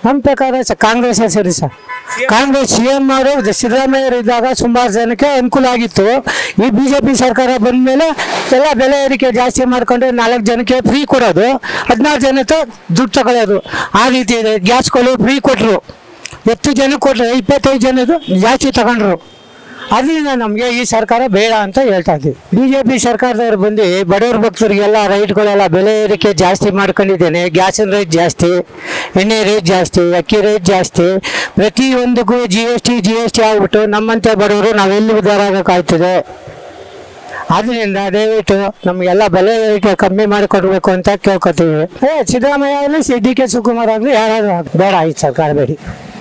ನಮ್ಮ ಪ್ರಕಾರ ಸ- ಕಾಂಗ್ರೆಸ್ ಸರಿ ಸರ್ ಕಾಂಗ್ರೆಸ್ ಸಿ ಎಂ ಅವರು ಸಿದ್ದರಾಮಯ್ಯರು ಇದ್ದಾಗ ಸುಮಾರು ಜನಕ್ಕೆ ಅನುಕೂಲ ಆಗಿತ್ತು ಈ ಬಿ ಜೆ ಪಿ ಸರ್ಕಾರ ಬಂದ ಮೇಲೆ ಎಲ್ಲ ಬೆಲೆ ಏರಿಕೆ ಜಾಸ್ತಿ ಮಾಡ್ಕೊಂಡು ನಾಲ್ಕು ಜನಕ್ಕೆ ಫ್ರೀ ಕೊಡೋದು ಹದಿನಾರು ಜನಕ್ಕೆ ದುಡ್ಡು ತಗೊಳ್ಳೋದು ಆ ರೀತಿ ಇದೆ ಗ್ಯಾಸ್ಗಳು ಫ್ರೀ ಕೊಟ್ಟರು ಎಷ್ಟು ಜನ ಕೊಟ್ಟರು ಇಪ್ಪತ್ತೈದು ಜನದ್ದು ಜಾಸ್ತಿ ತಗೊಂಡ್ರು ಅದರಿಂದ ನಮಗೆ ಈ ಸರ್ಕಾರ ಬೇಡ ಅಂತ ಹೇಳ್ತಾ ಇದ್ದೀವಿ ಬಿ ಜೆ ಪಿ ಸರ್ಕಾರದವ್ರು ಬಂದು ಬಡವ್ರ ಭಕ್ತರಿಗೆಲ್ಲ ರೈಟ್ಗಳೆಲ್ಲ ಬೆಲೆ ಏರಿಕೆ ಜಾಸ್ತಿ ಮಾಡ್ಕೊಂಡಿದ್ದೇನೆ ಗ್ಯಾಸಿನ ರೇಟ್ ಜಾಸ್ತಿ ಎಣ್ಣೆ ರೇಟ್ ಜಾಸ್ತಿ ಅಕ್ಕಿ ರೇಟ್ ಜಾಸ್ತಿ ಪ್ರತಿಯೊಂದಕ್ಕೂ G S T G S T ಆಗ್ಬಿಟ್ಟು ನಮ್ಮಂತೆ ಬಡವರು ನಾವೆಲ್ಲಿ ಉದ್ಧಾರ ಆಗೋಕ್ಕಾಗ್ತದೆ ಆದ್ದರಿಂದ ದಯವಿಟ್ಟು ನಮಗೆಲ್ಲ ಬೆಲೆ ಏರಿಕೆ ಕಮ್ಮಿ ಮಾಡಿ ಕೊಡಬೇಕು ಅಂತ ಕೇಳ್ಕೊತೀವಿ ಏ ಸಿದ್ದರಾಮಯ್ಯ ಆಗಲಿ ಸಿ ಡಿ ಕೆ ಶಿವಕುಮಾರ್ ಆಗಲಿ ಯಾರಾದರೂ ಬೇಡ ಈ ಸರ್ಕಾರ ಬೇಡಿ